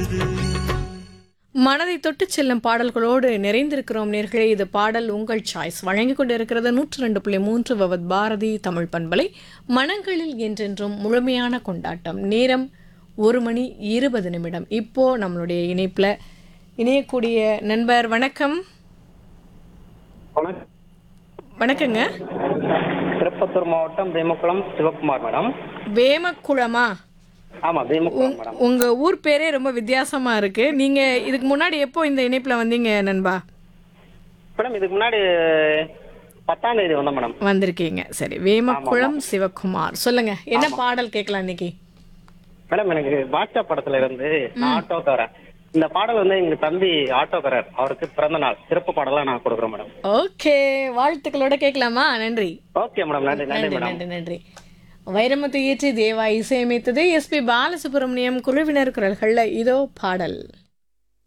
வருது மனதை தொட்டு செல்லும் பாடல்களோடு நிறைந்திருக்கிறோம் நேர்களே இது பாடல் உங்கள் சாய்ஸ் வழங்கிக் கொண்டிருக்கிறது நூற்று ரெண்டு புள்ளி மூன்று வவத் பாரதி தமிழ் பண்பலை மனங்களில் என்றென்றும் முழுமையான கொண்டாட்டம் நேரம் ஒரு மணி இருபது நிமிடம் இப்போ நம்மளுடைய இணைப்புல இணையக்கூடிய நண்பர் வணக்கம் வணக்கம் வணக்கங்க திருப்பத்தூர் மாவட்டம் பீமக்குளம் சிவகுமார் மேடம் வேமக்குளமா ஆமா பீமக்குளம் மேடம் உங்க ஊர் பேரே ரொம்ப வித்தியாசமா இருக்கு நீங்க இதுக்கு முன்னாடி எப்போ இந்த இணைப்புல வந்தீங்க நண்பா மேடம் இதுக்கு முன்னாடி பத்தாம் தேதி வந்தோம் மேடம் வந்திருக்கீங்க சரி வேமக்குளம் சிவகுமார் சொல்லுங்க என்ன பாடல் கேட்கலாம் இன்னைக்கு மேடம் எனக்கு பாட்சா படத்துல இருந்து நான் ஆட்டோக்காரன் இந்த பாடல் வந்து எங்க தம்பி ஆட்டோக்காரர் அவருக்கு பிறந்த நாள் சிறப்பு பாடலா நான் கொடுக்குறேன் மேடம் ஓகே வாழ்த்துக்களோட கேட்கலாமா நன்றி ஓகே மேடம் நன்றி நன்றி நன்றி மேடம் நன்றி நன்றி வைரமுத்து இயற்றி தேவா இசையமைத்தது எஸ்பி பாலசுப்ரமணியம் குழுவினர் குரல்கள்ல இதோ பாடல்